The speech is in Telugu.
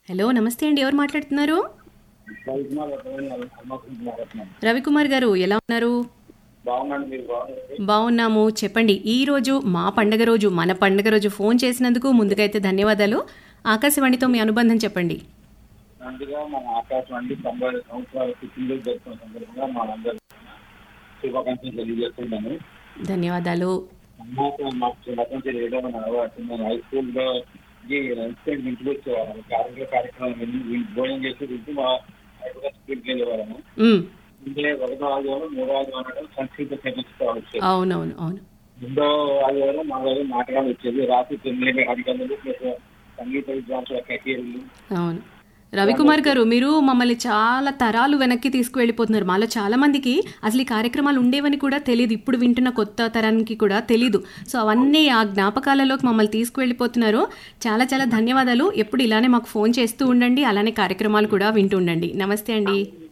హలో నమస్తే అండి ఎవరు మాట్లాడుతున్నారు రవికుమార్ రత్నవేణి హనుమకొండ మాట్లాడుతున్నాను. రవికుమార్ గారు ఎలా ఉన్నారు బాగున్నాను మీరు బాగున్నారు బాగున్నాము చెప్పండి ఈ రోజు మా పండగ రోజు మన పండగ రోజు ఫోన్ చేసినందుకు ముందుకైతే ధన్యవాదాలు ఆకాశవాణితో మీ అనుబంధం చెప్పండి అందుగా మన ఆకాశవాణి తొంభై సంవత్సరాల పుట్టినరోజు జరుపుకున్న సందర్భంగా మనందరూ శుభాకాంక్షలు తెలియజేస్తున్నాను ధన్యవాదాలు అమ్మాక మాకు చిన్నప్పటి నుంచి రేడియో మన అలవాటు నేను హై స్కూల్లో ఈ ఇన్స్టెంట్ ఇంటికి వచ్చేవాళ్ళం కార్మిక కార్యక్రమం విని విని భోజనం చేసి వింటూ మా హైదరాబాద్ స్కూల్కి వెళ్ళేవాళ్ళము ఉమ్, అంటే ఒకటో ఆదివారం మూడో ఆదివారం అనడం సంస్కృత చర్చించుకో వచ్చేది అవునవును అవును రెండో ఆదివారం నాలుగో నాటకాలు వచ్చేది రాత్రి తొమ్మిది హరికథలు ప్లస్ సంగీత విద్వాంసుల కచేరీలు అవును రవికుమార్ గారు మీరు మమ్మల్ని చాలా తరాలు వెనక్కి తీసుకువెళ్ళిపోతున్నారు మాలో చాలా మందికి అసలు ఈ కార్యక్రమాలు ఉండేవని కూడా తెలియదు ఇప్పుడు వింటున్న కొత్త తరానికి కూడా తెలీదు సో అవన్నీ ఆ జ్ఞాపకాలలోకి మమ్మల్ని తీసుకువెళ్ళిపోతున్నారు చాలా చాలా ధన్యవాదాలు ఎప్పుడు ఇలానే మాకు ఫోన్ చేస్తూ ఉండండి అలానే కార్యక్రమాలు కూడా వింటూ ఉండండి నమస్తే అండి